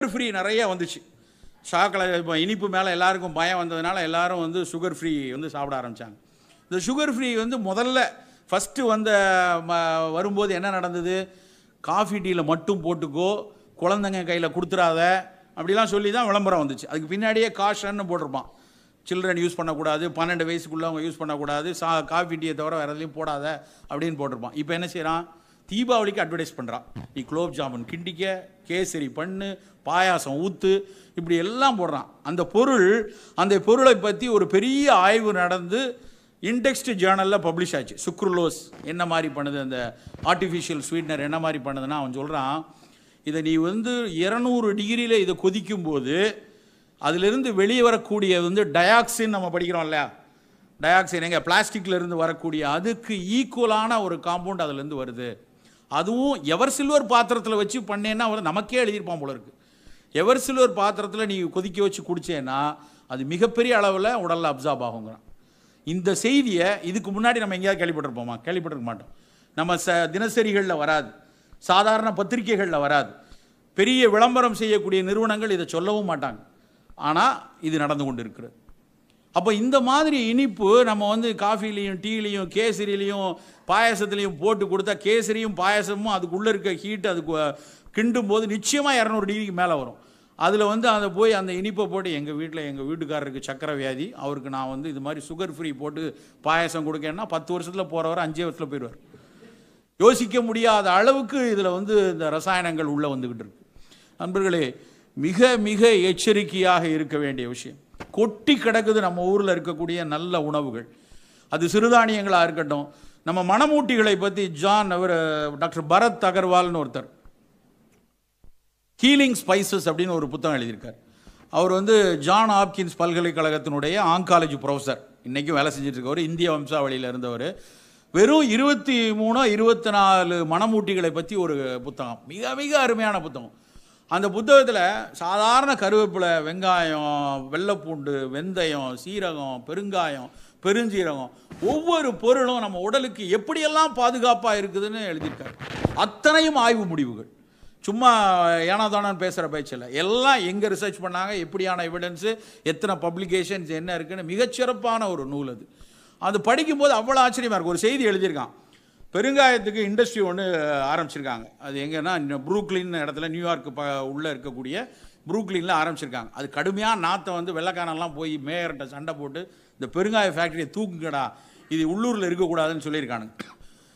free நிறைய வந்துச்சு chocolate இப்போ இனிப்பு மேலே எல்லாருக்கும் பயம் வந்ததுனால எல்லாரும் வந்து சுகர் ஃப்ரீ வந்து சாப்பிட ஆரம்பித்தாங்க இந்த சுகர் ஃப்ரீ வந்து முதல்ல ஃபஸ்ட்டு வந்த ம- வரும்போது என்ன நடந்தது காஃபி டீயில் மட்டும் போட்டுக்கோ குழந்தைங்க கையில் கொடுத்துறாத அப்படிலாம் சொல்லி தான் விளம்பரம் வந்துச்சு அதுக்கு பின்னாடியே காஷன்னு போட்டிருப்பான் சில்ட்ரன் யூஸ் பண்ணக்கூடாது பன்னெண்டு வயசுக்குள்ளவங்க யூஸ் பண்ணக்கூடாது சா காஃபி டீயை தவிர வேறு எதுலையும் போடாத அப்படின்னு போட்டிருப்பான் இப்போ என்ன செய்கிறான் தீபாவளிக்கு அட்வர்டைஸ் பண்ணுறான் நீ குலோப் ஜாமுன் கிண்டிக்க கேசரி பண்ணு பாயாசம் ஊத்து இப்படி எல்லாம் போடுறான் அந்த பொருள் அந்த பொருளை பற்றி ஒரு பெரிய ஆய்வு நடந்து இண்டெக்ஸ்டு ஜேர்னலில் பப்ளிஷ் ஆச்சு சுக்ருலோஸ் என்ன மாதிரி பண்ணுது அந்த ஆர்டிஃபிஷியல் ஸ்வீட்னர் என்ன மாதிரி பண்ணுதுன்னா அவன் சொல்கிறான் இதை நீ வந்து இரநூறு டிகிரியில் இதை கொதிக்கும் போது அதிலிருந்து வெளியே வரக்கூடிய வந்து டயாக்சின் நம்ம படிக்கிறோம் இல்லையா டயாக்சின் எங்க பிளாஸ்டிக்ல இருந்து வரக்கூடிய அதுக்கு ஈக்குவலான ஒரு காம்பவுண்ட் அதுலேருந்து வருது அதுவும் எவர் சில்வர் பாத்திரத்தில் வச்சு பண்ணேன்னா அவர் நமக்கே எழுதியிருப்பான் போல இருக்கு எவர் சில்வர் பாத்திரத்தில் நீ கொதிக்க வச்சு குடிச்சேன்னா அது மிகப்பெரிய அளவில் உடலில் அப்சார்ப் ஆகுங்கிறான் இந்த செய்தியை இதுக்கு முன்னாடி நம்ம எங்கேயாவது கேள்விப்பட்டிருப்போமா கேள்விப்பட்டிருக்க மாட்டோம் நம்ம ச தினசரிகளில் வராது சாதாரண பத்திரிகைகளில் வராது பெரிய விளம்பரம் செய்யக்கூடிய நிறுவனங்கள் இதை சொல்லவும் மாட்டாங்க ஆனால் இது நடந்து கொண்டு இருக்கிறது அப்போ இந்த மாதிரி இனிப்பு நம்ம வந்து காஃபிலையும் டீலையும் கேசரிலையும் பாயாசத்துலையும் போட்டு கொடுத்தா கேசரியும் பாயாசமும் அதுக்குள்ளே இருக்க ஹீட் அதுக்கு கிண்டும் போது நிச்சயமாக இரநூறு டிகிரிக்கு மேலே வரும் அதில் வந்து அதை போய் அந்த இனிப்பை போட்டு எங்கள் வீட்டில் எங்கள் வீட்டுக்காரருக்கு சக்கரை வியாதி அவருக்கு நான் வந்து இது மாதிரி சுகர் ஃப்ரீ போட்டு பாயாசம் கொடுக்கேன்னா பத்து வருஷத்தில் போகிறவர் அஞ்சே வருஷத்தில் போயிடுவார் யோசிக்க முடியாத அளவுக்கு இதில் வந்து இந்த ரசாயனங்கள் உள்ளே வந்துக்கிட்டு இருக்கு நண்பர்களே மிக மிக எச்சரிக்கையாக இருக்க வேண்டிய விஷயம் கொட்டி கிடக்குது நம்ம ஊரில் இருக்கக்கூடிய நல்ல உணவுகள் அது சிறுதானியங்களாக இருக்கட்டும் நம்ம மணமூட்டிகளை பற்றி ஜான் அவர் டாக்டர் பரத் அகர்வால்னு ஒருத்தர் ஹீலிங் ஸ்பைசஸ் அப்படின்னு ஒரு புத்தகம் எழுதியிருக்கார் அவர் வந்து ஜான் ஆப்கின்ஸ் பல்கலைக்கழகத்தினுடைய ஆங்காலஜி ப்ரொஃபஸர் இன்றைக்கும் வேலை செஞ்சுட்டு இருக்கவர் இந்திய வம்சாவளியில் இருந்தவர் வெறும் இருபத்தி மூணோ இருபத்தி நாலு மணமூட்டிகளை பற்றி ஒரு புத்தகம் மிக மிக அருமையான புத்தகம் அந்த புத்தகத்தில் சாதாரண கருவேப்பிலை வெங்காயம் வெள்ளைப்பூண்டு வெந்தயம் சீரகம் பெருங்காயம் பெருஞ்சீரகம் ஒவ்வொரு பொருளும் நம்ம உடலுக்கு எப்படியெல்லாம் பாதுகாப்பாக இருக்குதுன்னு எழுதியிருக்காரு அத்தனையும் ஆய்வு முடிவுகள் சும்மா ஏனாதானு பேசுகிற பேச்சில் எல்லாம் எங்கே ரிசர்ச் பண்ணாங்க எப்படியான எவிடன்ஸு எத்தனை பப்ளிகேஷன்ஸ் என்ன இருக்குன்னு மிகச்சிறப்பான ஒரு நூல் அது அது படிக்கும்போது அவ்வளோ ஆச்சரியமாக இருக்கும் ஒரு செய்தி எழுதியிருக்கான் பெருங்காயத்துக்கு இண்டஸ்ட்ரி ஒன்று ஆரம்பிச்சிருக்காங்க அது எங்கன்னா ப்ரூக்லின் இடத்துல நியூயார்க் ப உள்ளே இருக்கக்கூடிய ப்ரூக்லினில் ஆரம்பிச்சிருக்காங்க அது கடுமையாக நாற்றை வந்து வெள்ளைக்கானெல்லாம் போய் மேயர்கிட்ட சண்டை போட்டு இந்த பெருங்காய ஃபேக்ட்ரியை தூக்குங்கடா இது உள்ளூரில் இருக்கக்கூடாதுன்னு சொல்லியிருக்கானுங்க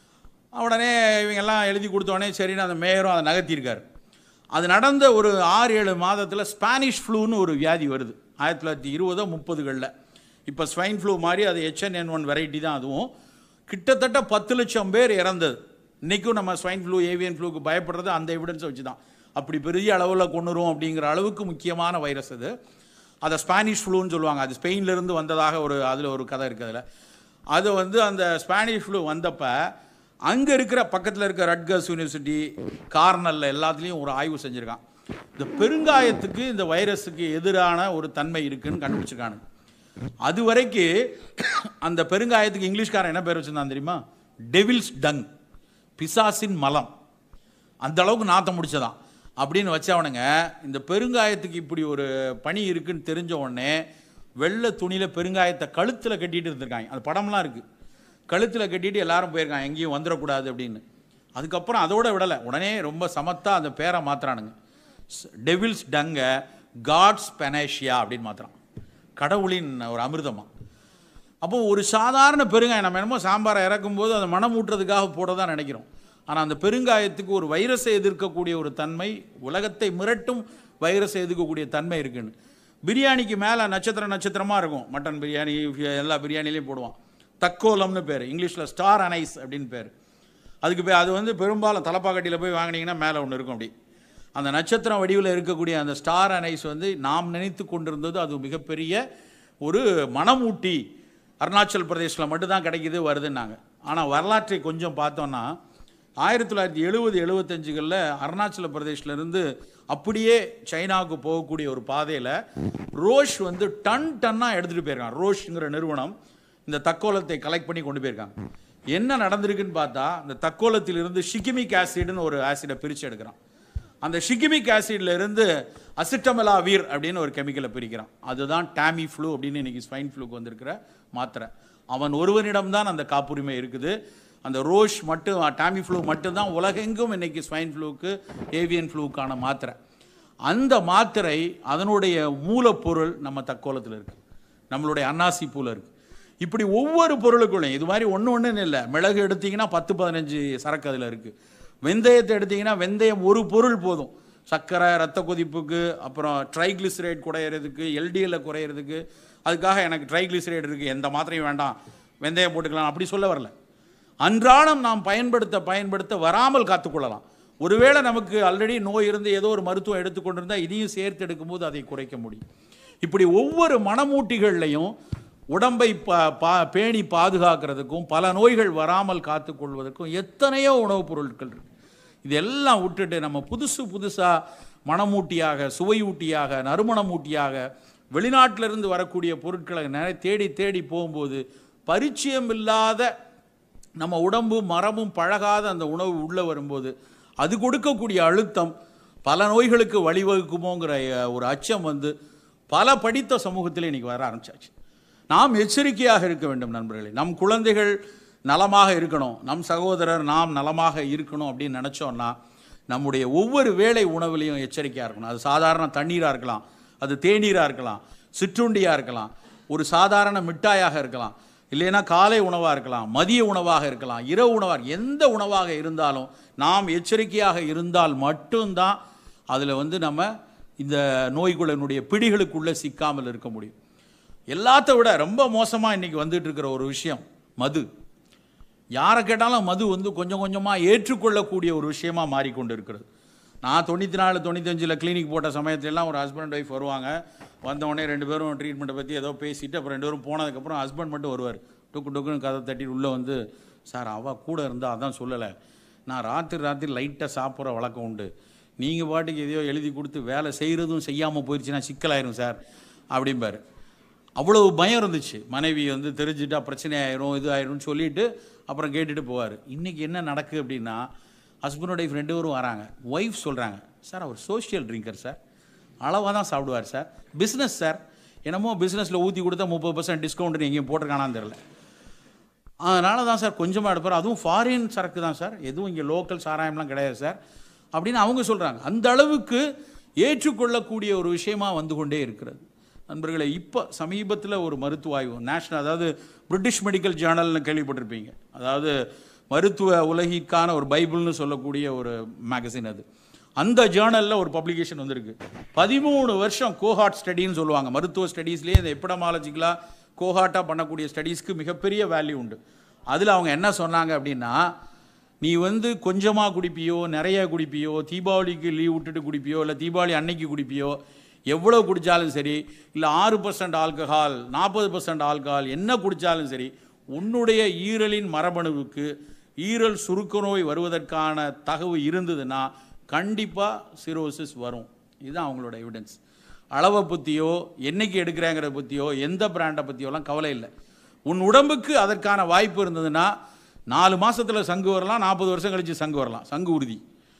உடனே இவங்கெல்லாம் எழுதி கொடுத்தோடனே சரின்னு அந்த மேயரும் அதை நகர்த்தியிருக்காரு அது நடந்த ஒரு ஆறு ஏழு மாதத்தில் ஸ்பானிஷ் ஃப்ளூன்னு ஒரு வியாதி வருது ஆயிரத்தி தொள்ளாயிரத்தி இருபதோ முப்பதுகளில் இப்போ ஸ்வைன் ஃப்ளூ மாதிரி அது ஹெச்என் ஒன் வெரைட்டி தான் அதுவும் கிட்டத்தட்ட பத்து லட்சம் பேர் இறந்தது இன்றைக்கும் நம்ம ஸ்வைன் ஃப்ளூ ஏவியன் ஃப்ளூக்கு பயப்படுறது அந்த எவிடன்ஸை வச்சு தான் அப்படி பெரிய அளவில் கொண்டுரும் அப்படிங்கிற அளவுக்கு முக்கியமான வைரஸ் அது அதை ஸ்பானிஷ் ஃப்ளூன்னு சொல்லுவாங்க அது ஸ்பெயின்லேருந்து வந்ததாக ஒரு அதில் ஒரு கதை இருக்குது அதில் அது வந்து அந்த ஸ்பானிஷ் ஃப்ளூ வந்தப்போ அங்கே இருக்கிற பக்கத்தில் இருக்க ரட்கர்ஸ் யூனிவர்சிட்டி கார்னலில் எல்லாத்துலேயும் ஒரு ஆய்வு செஞ்சுருக்கான் இந்த பெருங்காயத்துக்கு இந்த வைரஸுக்கு எதிரான ஒரு தன்மை இருக்குன்னு கண்டுபிடிச்சிருக்கானுங்க அது வரைக்கும் அந்த பெருங்காயத்துக்கு இங்கிலீஷ்காரன் என்ன பேர் வச்சிருந்தான் தெரியுமா டெவில்ஸ் டங் பிசாசின் மலம் அந்த அளவுக்கு நாத்தம் முடிச்சதான் அப்படின்னு வச்சவனுங்க இந்த பெருங்காயத்துக்கு இப்படி ஒரு பணி இருக்குன்னு தெரிஞ்ச உடனே வெள்ளை துணியில் பெருங்காயத்தை கழுத்தில் கட்டிட்டு இருந்திருக்காங்க அந்த படம்லாம் இருக்குது கழுத்தில் கட்டிட்டு எல்லாரும் போயிருக்காங்க எங்கேயும் வந்துடக்கூடாது அப்படின்னு அதுக்கப்புறம் அதோட விடலை உடனே ரொம்ப சமத்தா அந்த பேரை மாத்துறானுங்க டெவில்ஸ் டங்க காட்ஸ் பெனேஷியா அப்படின்னு மாத்துறான் கடவுளின் ஒரு அமிர்தமா அப்போ ஒரு சாதாரண பெருங்காயம் நம்ம என்னமோ சாம்பாரை இறக்கும்போது அதை மனம் ஊட்டுறதுக்காக போட தான் நினைக்கிறோம் ஆனால் அந்த பெருங்காயத்துக்கு ஒரு வைரஸை எதிர்க்கக்கூடிய ஒரு தன்மை உலகத்தை மிரட்டும் வைரஸை எதிர்க்கக்கூடிய தன்மை இருக்குன்னு பிரியாணிக்கு மேலே நட்சத்திர நட்சத்திரமாக இருக்கும் மட்டன் பிரியாணி எல்லா பிரியாணிலையும் போடுவான் தக்கோலம்னு பேர் இங்கிலீஷில் ஸ்டார் அனைஸ் அப்படின்னு பேர் அதுக்கு பேர் அது வந்து பெரும்பாலும் தலப்பாக்கட்டியில் போய் வாங்கினீங்கன்னா மேலே ஒன்று இருக்கும் அப்படி அந்த நட்சத்திரம் வடிவில் இருக்கக்கூடிய அந்த ஸ்டார் அனைஸ் வந்து நாம் நினைத்து கொண்டிருந்தது அது மிகப்பெரிய ஒரு மனமூட்டி அருணாச்சல் பிரதேசில் மட்டும்தான் கிடைக்குது வருதுன்னாங்க ஆனால் வரலாற்றை கொஞ்சம் பார்த்தோன்னா ஆயிரத்தி தொள்ளாயிரத்தி எழுபது எழுபத்தஞ்சுகளில் அருணாச்சல பிரதேஷ்லேருந்து அப்படியே சைனாவுக்கு போகக்கூடிய ஒரு பாதையில் ரோஷ் வந்து டன் டன்னாக எடுத்துகிட்டு போயிருக்காங்க ரோஷ்ங்கிற நிறுவனம் இந்த தக்கோலத்தை கலெக்ட் பண்ணி கொண்டு போயிருக்காங்க என்ன நடந்திருக்குன்னு பார்த்தா இந்த தக்கோலத்திலிருந்து ஷிகிமிக் ஆசிட்னு ஒரு ஆசிடை பிரித்து எடுக்கிறான் அந்த ஷிகிமிக் ஆசிட்ல இருந்து அசிட்டமலாவீர் அப்படின்னு ஒரு கெமிக்கலை பிரிக்கிறான் அதுதான் டாமி ஃப்ளூ அப்படின்னு இன்னைக்கு ஸ்வைன் ஃப்ளூக்கு வந்திருக்கிற மாத்திரை அவன் ஒருவனிடம்தான் அந்த காப்புரிமை இருக்குது அந்த ரோஷ் மட்டும் டாமி ஃப்ளூ மட்டும்தான் உலகெங்கும் இன்னைக்கு ஸ்வைன் ஃப்ளூக்கு ஏவியன் ஃப்ளூக்கான மாத்திரை அந்த மாத்திரை அதனுடைய மூலப்பொருள் நம்ம தக்கோலத்தில் இருக்கு நம்மளுடைய அன்னாசி பூல இருக்கு இப்படி ஒவ்வொரு பொருளுக்குள்ளையும் இது மாதிரி ஒன்று ஒன்றுன்னு இல்லை மிளகு எடுத்தீங்கன்னா பத்து பதினஞ்சு சரக்கு அதில் இருக்கு வெந்தயத்தை எடுத்தீங்கன்னா வெந்தயம் ஒரு பொருள் போதும் சர்க்கரை ரத்த கொதிப்புக்கு அப்புறம் ட்ரைக்ளிசரைட் குறையிறதுக்கு எல்டிஎல்ல குறையிறதுக்கு அதுக்காக எனக்கு ட்ரைக்ளிசரைட் இருக்குது எந்த மாத்திரையும் வேண்டாம் வெந்தயம் போட்டுக்கலாம் அப்படி சொல்ல வரல அன்றாடம் நாம் பயன்படுத்த பயன்படுத்த வராமல் காத்துக்கொள்ளலாம் ஒருவேளை நமக்கு ஆல்ரெடி நோய் இருந்து ஏதோ ஒரு மருத்துவம் எடுத்துக்கொண்டிருந்தால் இதையும் சேர்த்து எடுக்கும்போது அதை குறைக்க முடியும் இப்படி ஒவ்வொரு மனமூட்டிகள்லையும் உடம்பை பா பா பேணி பாதுகாக்கிறதுக்கும் பல நோய்கள் வராமல் காத்துக்கொள்வதற்கும் எத்தனையோ உணவுப் பொருட்கள் இருக்கு இதெல்லாம் விட்டுட்டு நம்ம புதுசு புதுசாக மணமூட்டியாக சுவையூட்டியாக நறுமணமூட்டியாக வெளிநாட்டிலிருந்து வரக்கூடிய பொருட்களை நிறைய தேடி தேடி போகும்போது பரிச்சயம் இல்லாத நம்ம உடம்பு மரமும் பழகாத அந்த உணவு உள்ளே வரும்போது அது கொடுக்கக்கூடிய அழுத்தம் பல நோய்களுக்கு வழிவகுக்குமோங்கிற அஹ், ஒரு அச்சம் வந்து பல படித்த சமூகத்தில் இன்னைக்கு வர ஆரம்பிச்சாச்சு நாம் எச்சரிக்கையாக இருக்க வேண்டும் நண்பர்களே நம் குழந்தைகள் நலமாக இருக்கணும் நம் சகோதரர் நாம் நலமாக இருக்கணும் அப்படின்னு நினச்சோன்னா நம்முடைய ஒவ்வொரு வேளை உணவுலையும் எச்சரிக்கையாக இருக்கணும் அது சாதாரண தண்ணீராக இருக்கலாம் அது தேநீராக இருக்கலாம் சிற்றுண்டியாக இருக்கலாம் ஒரு சாதாரண மிட்டாயாக இருக்கலாம் இல்லைன்னா காலை உணவாக இருக்கலாம் மதிய உணவாக இருக்கலாம் இரவு உணவாக எந்த உணவாக இருந்தாலும் நாம் எச்சரிக்கையாக இருந்தால் மட்டும்தான் அதில் வந்து நம்ம இந்த நோய்களினுடைய பிடிகளுக்குள்ளே சிக்காமல் இருக்க முடியும் எல்லாத்த விட ரொம்ப மோசமாக இன்னைக்கு வந்துட்டு இருக்கிற ஒரு விஷயம் மது யாரை கேட்டாலும் மது வந்து கொஞ்சம் கொஞ்சமாக ஏற்றுக்கொள்ளக்கூடிய ஒரு விஷயமா மாறிக்கொண்டு இருக்கிறது நான் தொண்ணூற்றி நாலு தொண்ணூத்தஞ்சில் கிளினிக் போட்ட சமயத்துல எல்லாம் ஒரு ஹஸ்பண்ட் ஒய்ஃப் வருவாங்க வந்த உடனே ரெண்டு பேரும் ட்ரீட்மெண்ட்டை பற்றி ஏதோ பேசிட்டு அப்புறம் ரெண்டு பேரும் போனதுக்கப்புறம் ஹஸ்பண்ட் மட்டும் வருவார் டுக்கு டுக்குன்னு கதை தட்டிட்டு உள்ளே வந்து சார் அவள் கூட இருந்தால் அதான் சொல்லலை நான் ராத்திரி ராத்திரி லைட்டாக சாப்பிட்ற வழக்கம் உண்டு நீங்கள் பாட்டுக்கு எதையோ எழுதி கொடுத்து வேலை செய்கிறதும் செய்யாமல் போயிடுச்சுன்னா சிக்கலாயிரும் சார் அப்படிம்பாரு அவ்வளவு பயம் இருந்துச்சு மனைவி வந்து தெரிஞ்சுட்டா பிரச்சனை ஆயிரும் இது ஆயிரும்னு சொல்லிட்டு அப்புறம் கேட்டுட்டு போவார் இன்னைக்கு என்ன நடக்குது அப்படின்னா ஹஸ்பண்டோடைய ஃப்ரெண்டு வரும் வராங்க ஒய்ஃப் சொல்கிறாங்க சார் அவர் சோஷியல் ட்ரிங்கர் சார் அளவாக தான் சாப்பிடுவார் சார் பிஸ்னஸ் சார் என்னமோ பிஸ்னஸில் ஊற்றி கொடுத்தா முப்பது பர்சன்ட் டிஸ்கவுண்ட் எங்கேயும் போட்டிருக்கானான்னு தெரில அதனால தான் சார் கொஞ்சமாக எடுப்பார் அதுவும் ஃபாரின் சரக்கு தான் சார் எதுவும் இங்கே லோக்கல் சாராயம்லாம் கிடையாது சார் அப்படின்னு அவங்க சொல்கிறாங்க அந்த அளவுக்கு ஏற்றுக்கொள்ளக்கூடிய ஒரு விஷயமா வந்து கொண்டே இருக்கிறது நண்பர்களே இப்போ சமீபத்தில் ஒரு மருத்துவ ஆய்வு நேஷனல் அதாவது பிரிட்டிஷ் மெடிக்கல் ஜேர்னல்னு கேள்விப்பட்டிருப்பீங்க அதாவது மருத்துவ உலகிற்கான ஒரு பைபிள்னு சொல்லக்கூடிய ஒரு மேகசின் அது அந்த ஜேர்னலில் ஒரு பப்ளிகேஷன் வந்திருக்கு பதிமூணு வருஷம் கோஹார்ட் ஸ்டடின்னு சொல்லுவாங்க மருத்துவ ஸ்டடீஸ்லேயே இந்த எப்பிடமாலஜிக்கலாக கோஹார்ட்டாக பண்ணக்கூடிய ஸ்டடீஸ்க்கு மிகப்பெரிய வேல்யூ உண்டு அதில் அவங்க என்ன சொன்னாங்க அப்படின்னா நீ வந்து கொஞ்சமாக குடிப்பியோ நிறைய குடிப்பியோ தீபாவளிக்கு லீவ் விட்டுட்டு குடிப்பியோ இல்லை தீபாவளி அன்னைக்கு குடிப்பியோ எவ்வளோ குடித்தாலும் சரி இல்லை ஆறு பர்சன்ட் ஆல்கஹால் நாற்பது பர்சன்ட் ஆல்கஹால் என்ன குடித்தாலும் சரி உன்னுடைய ஈரலின் மரபணுவுக்கு ஈரல் சுருக்க நோய் வருவதற்கான தகவு இருந்ததுன்னா கண்டிப்பாக சிரோசிஸ் வரும் இதுதான் அவங்களோட எவிடன்ஸ் அளவை பற்றியோ என்னைக்கு எடுக்கிறேங்கிறத பற்றியோ எந்த பிராண்டை பற்றியோலாம் கவலை இல்லை உன் உடம்புக்கு அதற்கான வாய்ப்பு இருந்ததுன்னா நாலு மாசத்துல சங்கு வரலாம் நாற்பது வருஷம் கழிச்சு சங்கு வரலாம் சங்கு உறுதி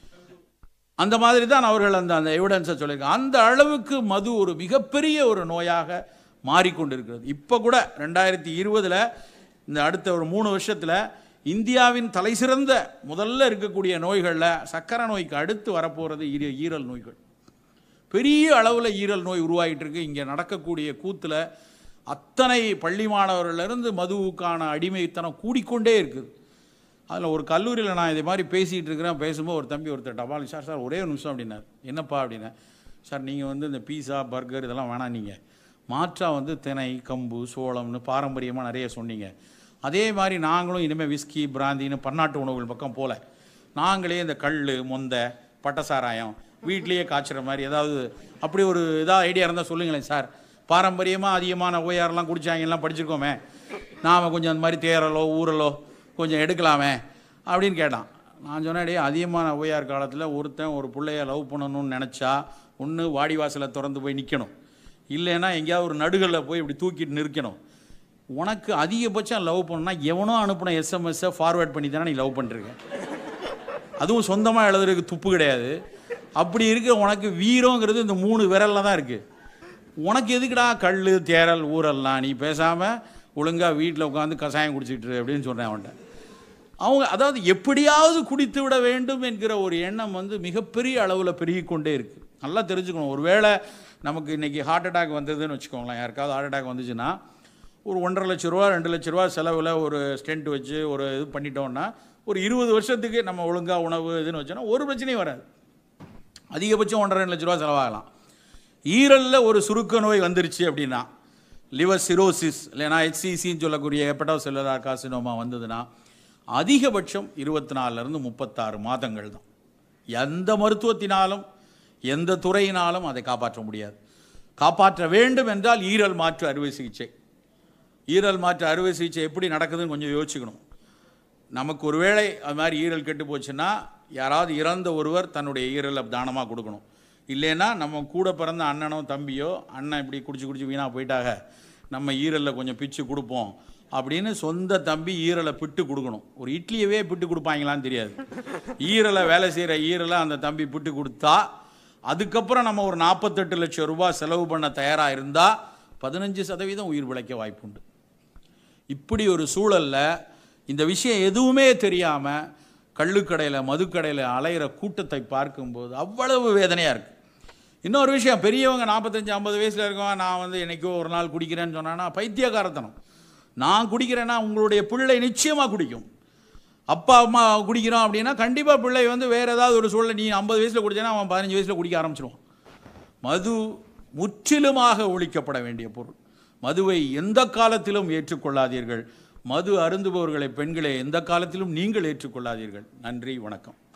அந்த மாதிரி தான் அவர்கள் அந்த அந்த எவிடன்ஸை சொல்லியிருக்காங்க அந்த அளவுக்கு மது ஒரு மிகப்பெரிய ஒரு நோயாக மாறிக்கொண்டிருக்கிறது இப்போ கூட ரெண்டாயிரத்தி இருபதில் இந்த அடுத்த ஒரு மூணு வருஷத்தில் இந்தியாவின் தலைசிறந்த முதல்ல இருக்கக்கூடிய நோய்களில் சக்கரை நோய்க்கு அடுத்து வரப்போகிறது ஈர- ஈரல் நோய்கள் பெரிய அளவில் ஈரல் நோய் உருவாகிட்டு இருக்கு இங்கே நடக்கக்கூடிய கூத்தில் அத்தனை பள்ளி மாணவர்களிருந்து மதுவுக்கான அடிமைத்தனம் கூடிக்கொண்டே இருக்குது அதில் ஒரு கல்லூரியில் நான் இதே மாதிரி பேசிகிட்டு இருக்கிறேன் பேசும்போது ஒரு தம்பி ஒருத்தர் டபால் சார் சார் ஒரே ஒரு நிமிஷம் அப்படின்னார் என்னப்பா அப்படின்னா சார் நீங்கள் வந்து இந்த பீஸா பர்கர் இதெல்லாம் வேணாம் நீங்கள் மாற்றாக வந்து திணை கம்பு சோளம்னு பாரம்பரியமாக நிறைய சொன்னீங்க அதே மாதிரி நாங்களும் இனிமேல் விஸ்கி பிராந்தின்னு பன்னாட்டு உணவுகள் பக்கம் போல நாங்களே இந்த கல் மொந்த பட்டசாராயம் வீட்லேயே காய்ச்சுற மாதிரி ஏதாவது அப்படி ஒரு இதாக ஐடியா இருந்தால் சொல்லுங்களேன் சார் பாரம்பரியமாக அதிகமான ஓயாரெல்லாம் குடிச்சாங்கலாம் படிச்சிருக்கோமே நாம் கொஞ்சம் அந்த மாதிரி தேரலோ ஊறலோ கொஞ்சம் எடுக்கலாமே அப்படின்னு கேட்டான் நான் சொன்னேன் "டேய், அதிகமான ஓயார் காலத்தில் ஒருத்தன் ஒரு பிள்ளைய லவ் பண்ணணும்னு நினச்சா ஒன்று வாடிவாசலை திறந்து போய் நிற்கணும் இல்லைன்னா எங்கேயாவது ஒரு நடுகளில் போய் இப்படி தூக்கிட்டு நிற்கணும் உனக்கு அதிகபட்சம் லவ் பண்ணணும்னா எவனோ அனுப்பின எஸ்எம்எஸ்ஸை ஃபார்வேர்ட் பண்ணி தானே நீ லவ் பண்ணிருக்க அதுவும் சொந்தமாக எழுதுறதுக்கு துப்பு கிடையாது அப்படி இருக்க உனக்கு வீரங்கிறது இந்த மூணு விரலில் தான் இருக்குது உனக்கு எதுக்குடா கல் தேரல் ஊரல்லாம் நீ பேசாமல் ஒழுங்காக வீட்டில் உட்காந்து கஷாயம் குடிச்சிட்டு இரு அப்படின்னு சொல்கிறேன் அவன்கிட்ட அவங்க அதாவது எப்படியாவது குடித்து விட வேண்டும் என்கிற ஒரு எண்ணம் வந்து மிகப்பெரிய அளவில் பெருகிக் கொண்டே இருக்குது நல்லா தெரிஞ்சுக்கணும் ஒருவேளை நமக்கு இன்றைக்கி ஹார்ட் அட்டாக் வந்ததுன்னு வச்சுக்கோங்களேன் யாருக்காவது ஹார்ட் அட்டாக் வந்துச்சுன்னா ஒரு ஒன்றரை லட்ச ரூபா ரெண்டு லட்ச ரூபா செலவில் ஒரு ஸ்டென்ட் வச்சு ஒரு இது பண்ணிட்டோம்னா ஒரு இருபது வருஷத்துக்கு நம்ம ஒழுங்காக உணவு இதுன்னு வச்சோன்னா ஒரு பிரச்சனையும் வராது அதிகபட்சம் ஒன்றரை ரெண்டு லட்ச ரூபா செலவாகலாம் ஈரலில் ஒரு சுருக்க நோய் வந்துருச்சு அப்படின்னா லிவர் சிரோசிஸ் இல்லைனா ஹெச்சிசின்னு சொல்லக்கூடிய ஹெப்படோ செல்லுலார் காசினோமா வந்ததுன்னா அதிகபட்சம் இருபத்தி நாலுலேருந்து முப்பத்தாறு மாதங்கள் தான் எந்த மருத்துவத்தினாலும் எந்த துறையினாலும் அதை காப்பாற்ற முடியாது காப்பாற்ற வேண்டும் என்றால் ஈரல் மாற்று அறுவை சிகிச்சை ஈரல் மாற்று அறுவை சிகிச்சை எப்படி நடக்குதுன்னு கொஞ்சம் யோசிக்கணும் நமக்கு ஒருவேளை அது மாதிரி ஈரல் கெட்டு போச்சுன்னா யாராவது இறந்த ஒருவர் தன்னுடைய ஈரலை தானமாக கொடுக்கணும் இல்லைன்னா நம்ம கூட பிறந்த அண்ணனோ தம்பியோ அண்ணன் இப்படி குடிச்சு குடிச்சு வீணாக போயிட்டாக நம்ம ஈரலில் கொஞ்சம் பிச்சு கொடுப்போம் அப்படின்னு சொந்த தம்பி ஈரலை பிட்டு கொடுக்கணும் ஒரு இட்லியவே பிட்டு கொடுப்பாங்களான்னு தெரியாது ஈரலை வேலை செய்கிற ஈரலை அந்த தம்பி பிட்டு கொடுத்தா அதுக்கப்புறம் நம்ம ஒரு நாற்பத்தெட்டு லட்சம் ரூபாய் செலவு பண்ண தயாராக இருந்தால் பதினஞ்சு சதவீதம் உயிர் பிழைக்க வாய்ப்புண்டு இப்படி ஒரு சூழலில் இந்த விஷயம் எதுவுமே தெரியாமல் கள்ளுக்கடையில் மதுக்கடையில் அலையிற கூட்டத்தை பார்க்கும்போது அவ்வளவு வேதனையாக இருக்குது இன்னொரு விஷயம் பெரியவங்க நாற்பத்தஞ்சு ஐம்பது வயசில் இருக்கவன் நான் வந்து என்னைக்கோ ஒரு நாள் குடிக்கிறேன்னு சொன்னான்னா பைத்தியக்காரத்தனம் நான் குடிக்கிறேன்னா உங்களுடைய பிள்ளை நிச்சயமாக குடிக்கும் அப்பா அம்மா குடிக்கிறோம் அப்படின்னா கண்டிப்பாக பிள்ளை வந்து வேறு ஏதாவது ஒரு சூழலை நீ ஐம்பது வயசில் குடிச்சேன்னா அவன் பதினஞ்சு வயசில் குடிக்க ஆரம்பிச்சிடுவான் மது முற்றிலுமாக ஒழிக்கப்பட வேண்டிய பொருள் மதுவை எந்த காலத்திலும் ஏற்றுக்கொள்ளாதீர்கள் மது அருந்துபவர்களை பெண்களை எந்த காலத்திலும் நீங்கள் ஏற்றுக்கொள்ளாதீர்கள் நன்றி வணக்கம்